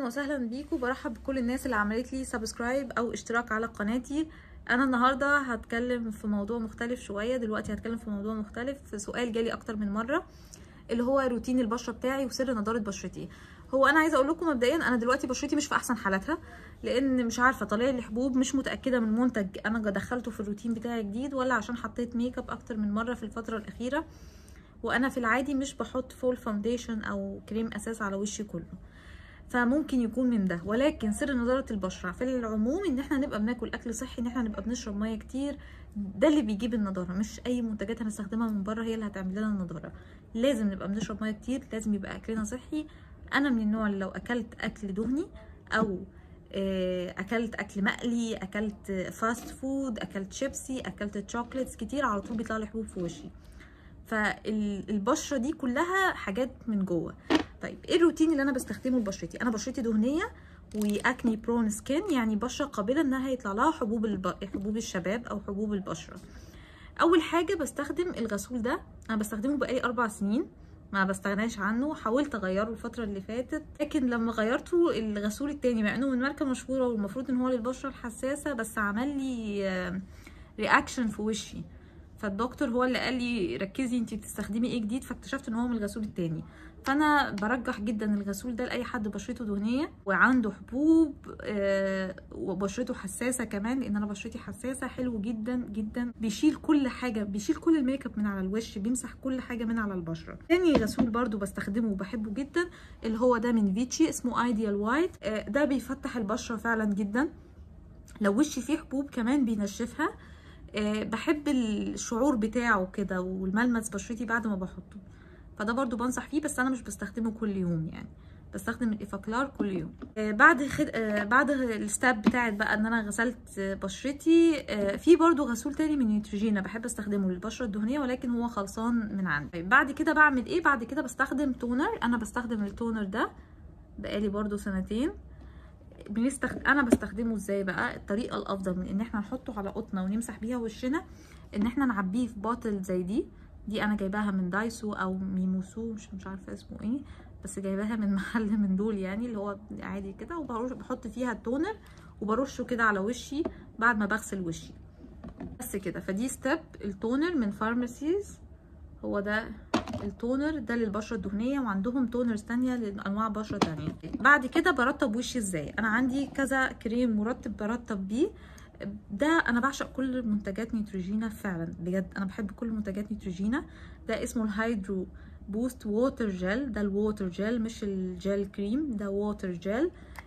اهلا وسهلا بيكم برحب بكل الناس اللي عملت لي سبسكرايب او اشتراك على قناتي انا النهارده هتكلم في موضوع مختلف شويه دلوقتي هتكلم في موضوع مختلف في سؤال جالي اكتر من مره اللي هو روتين البشره بتاعي وسر نضاره بشرتي هو انا عايزه اقول لكم مبدئيا انا دلوقتي بشرتي مش في احسن حالاتها لان مش عارفه طالع لي حبوب مش متاكده من منتج انا دخلته في الروتين بتاعي جديد ولا عشان حطيت ميك اب اكتر من مره في الفتره الاخيره وانا في العادي مش بحط فول فاونديشن او كريم اساس على وشي كله فممكن يكون من ده ولكن سر نضاره البشره في العموم ان احنا نبقى بناكل اكل صحي ان احنا نبقى بنشرب ميه كتير ده اللي بيجيب النضاره مش اي منتجات هنستخدمها من بره هي اللي هتعمل لنا النضاره لازم نبقى بنشرب ميه كتير لازم يبقى اكلنا صحي انا من النوع اللي لو اكلت اكل دهني او اكلت اكل مقلي اكلت فاست فود اكلت شيبسي اكلت شوكليتس كتير على طول بيطلع لي حبوب في وشي فالبشره دي كلها حاجات من جوه طيب ايه الروتين اللي انا بستخدمه لبشرتي انا بشرتي دهنيه واكني برون سكين يعني بشره قابله انها يطلع لها حبوب الب... حبوب الشباب او حبوب البشره اول حاجه بستخدم الغسول ده انا بستخدمه بقالي اربع سنين ما بستغناش عنه حاولت اغيره الفتره اللي فاتت لكن لما غيرته الغسول التاني مع انه من ماركه مشهوره والمفروض ان هو للبشره الحساسه بس عمل لي رياكشن في وشي فالدكتور هو اللي قال لي ركزي انتي بتستخدمي ايه جديد فاكتشفت ان هو من الغسول التاني فانا برجح جدا الغسول ده لاي حد بشرته دهنيه وعنده حبوب آه وبشرته حساسه كمان لان انا بشرتي حساسه حلو جدا جدا بيشيل كل حاجه بيشيل كل الميك اب من على الوش بيمسح كل حاجه من على البشره تاني غسول برده بستخدمه وبحبه جدا اللي هو ده من فيتشي اسمه ايديال وايت آه ده بيفتح البشره فعلا جدا لو وشي فيه حبوب كمان بينشفها أه بحب الشعور بتاعه كده والملمس بشرتي بعد ما بحطه فده برضو بنصح فيه بس انا مش بستخدمه كل يوم يعني بستخدم الافاكلار كل يوم أه بعد خد... أه بعد الستاب بتاعت بقى ان انا غسلت بشرتي أه في برضو غسول تاني من نيوتروجينا بحب استخدمه للبشره الدهنية ولكن هو خلصان من عندي طيب بعد كده بعمل ايه بعد كده بستخدم تونر انا بستخدم التونر ده بقالي برضو سنتين بنستخدم انا بستخدمه ازاي بقى الطريقه الافضل من ان احنا نحطه على قطنه ونمسح بيها وشنا ان احنا نعبيه في بوتل زي دي دي انا جايباها من دايسو او ميموسو مش مش عارفه اسمه ايه بس جايباها من محل من دول يعني اللي هو عادي كده وبحط فيها التونر وبرشه كده على وشي بعد ما بغسل وشي بس كده فدي ستيب التونر من فارماسيز هو ده التونر ده للبشره الدهنيه وعندهم تونرز تانية لانواع بشره تانية بعد كده برطب وشي ازاي انا عندي كذا كريم مرطب برطب بيه ده انا بعشق كل منتجات نيوتروجينا فعلا بجد انا بحب كل منتجات نيوتروجينا ده اسمه الهيدرو بوست ووتر جel ده الووتر جel مش الجل كريم ده ووتر جل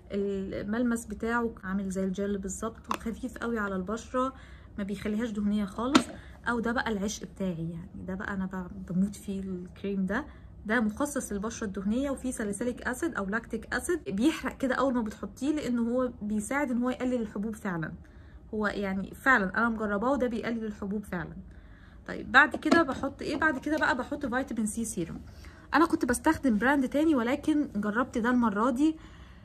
الملمس بتاعه عامل زي الجل بالظبط وخفيف قوي على البشره ما بيخليهاش دهنيه خالص او ده بقى العشق بتاعي يعني ده بقى انا بموت فيه الكريم ده ده مخصص للبشره الدهنيه وفيه ساليسيليك اسيد او لاكتيك اسيد بيحرق كده اول ما بتحطيه لانه هو بيساعد ان هو يقلل الحبوب فعلا هو يعني فعلا انا مجرباه وده بيقلل الحبوب فعلا طيب بعد كده بحط ايه بعد كده بقى بحط فيتامين سي سيروم انا كنت بستخدم براند تاني ولكن جربت ده المره دي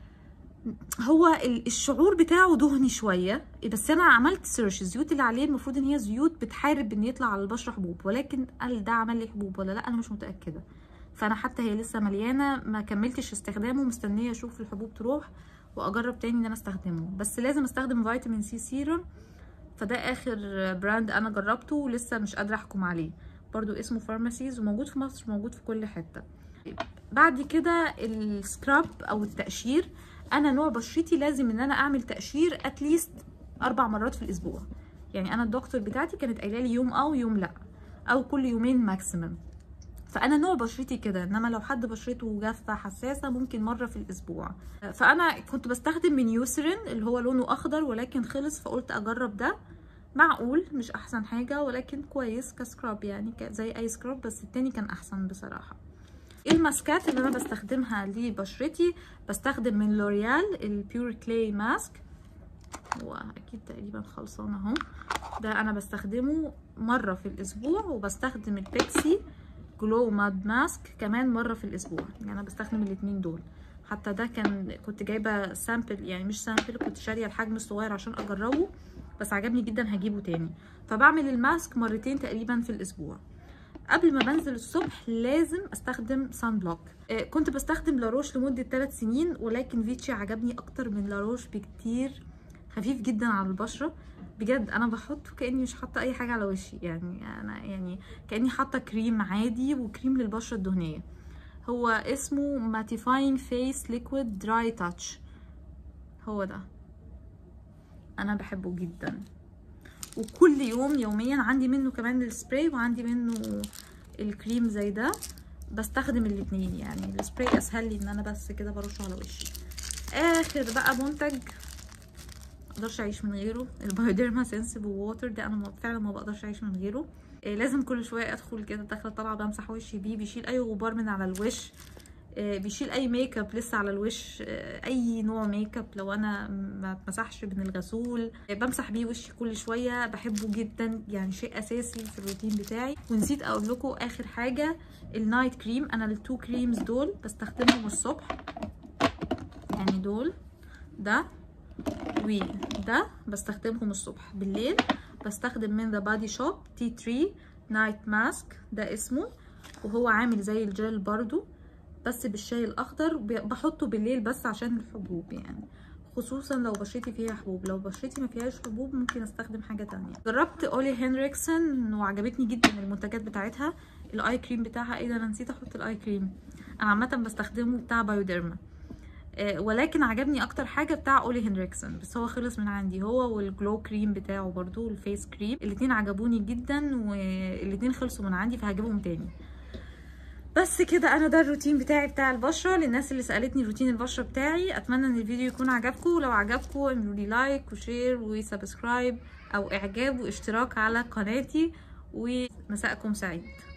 هو الشعور بتاعه دهني شويه بس انا عملت سيرش الزيوت اللي عليه المفروض ان هي زيوت بتحارب ان يطلع على البشره حبوب ولكن هل ده عمل لي حبوب ولا لا انا مش متاكده فانا حتى هي لسه مليانه ما كملتش استخدامه مستنيه اشوف الحبوب تروح واجرب تاني ان انا استخدمه بس لازم استخدم فيتامين سي سيروم فده اخر براند انا جربته ولسه مش قادره احكم عليه برضو اسمه فارماسيز وموجود في مصر وموجود في كل حته بعد كده السكراب او التقشير انا نوع بشرتي لازم ان انا اعمل تقشير اتليست اربع مرات في الاسبوع يعني انا الدكتور بتاعتي كانت قايله لي يوم او يوم لا او كل يومين ماكسيمم فانا نوع بشرتي كده انما لو حد بشرته جافه حساسه ممكن مره في الاسبوع فانا كنت بستخدم من يوسرين اللي هو لونه اخضر ولكن خلص فقلت اجرب ده معقول مش احسن حاجه ولكن كويس كسكراب يعني زي اي سكراب بس التاني كان احسن بصراحه الماسكات اللي انا بستخدمها لبشرتي بستخدم من لوريال البيور كلاي ماسك هو اكيد تقريبا خلصان اهو ده انا بستخدمه مره في الاسبوع وبستخدم البيكسي جلو ماد ماسك كمان مره في الاسبوع يعني انا بستخدم الاتنين دول حتى ده كان كنت جايبه سامبل يعني مش سامبل كنت شاريه الحجم الصغير عشان اجربه بس عجبني جدا هجيبه تاني فبعمل الماسك مرتين تقريبا في الاسبوع قبل ما بنزل الصبح لازم استخدم سان بلوك آه، كنت بستخدم لاروش لمده 3 سنين ولكن فيتشي عجبني اكتر من لاروش بكتير خفيف جدا على البشره بجد انا بحطه كاني مش حاطه اي حاجه على وشي يعني انا يعني كاني حاطه كريم عادي وكريم للبشره الدهنيه هو اسمه ماتيفاينج فيس ليكويد دراي تاتش هو ده انا بحبه جدا وكل يوم يوميا عندي منه كمان السبراي وعندي منه الكريم زي ده بستخدم الاتنين يعني السبراي اسهل لي ان انا بس كده برشه على وشي اخر بقى منتج مقدرش اعيش من غيره البايوديرما سنسيبل ووتر ده انا ما- فعلا ما بقدرش اعيش من غيره إيه لازم كل شويه ادخل كده داخله طالعه بمسح وشي بيه بيشيل اي غبار من على الوش آه، بيشيل اي ميك اب لسه على الوش آه، اي نوع ميك اب لو انا ما اتمسحش من الغسول آه، بمسح بيه وشي كل شويه بحبه جدا يعني شيء اساسي في الروتين بتاعي ونسيت اقول لكم اخر حاجه النايت كريم انا التو كريمز دول بستخدمهم الصبح يعني دول ده وده بستخدمهم الصبح بالليل بستخدم من ذا بادي شوب تي تري نايت ماسك ده اسمه وهو عامل زي الجل برضو بس بالشاي الاخضر ب- بحطه بالليل بس عشان الحبوب يعني خصوصا لو بشرتي فيها حبوب لو بشرتي ما فيهاش حبوب ممكن استخدم حاجه تانية جربت اولي هنريكسون وعجبتني جدا المنتجات بتاعتها الاي كريم بتاعها ايه ده انا نسيت احط الاي كريم انا عامه بستخدمه بتاع بايوديرما آه، ولكن عجبني اكتر حاجه بتاع اولي هنريكسون بس هو خلص من عندي هو والجلو كريم بتاعه برضو الفيس كريم الاتنين عجبوني جدا والاتنين خلصوا من عندي فهجيبهم تاني بس كده انا ده الروتين بتاعي بتاع البشره للناس اللي سالتني روتين البشره بتاعي اتمنى ان الفيديو يكون عجبكم ولو عجبكم اعملوا لي لايك وشير وسبسكرايب او اعجاب واشتراك على قناتي ومساءكم سعيد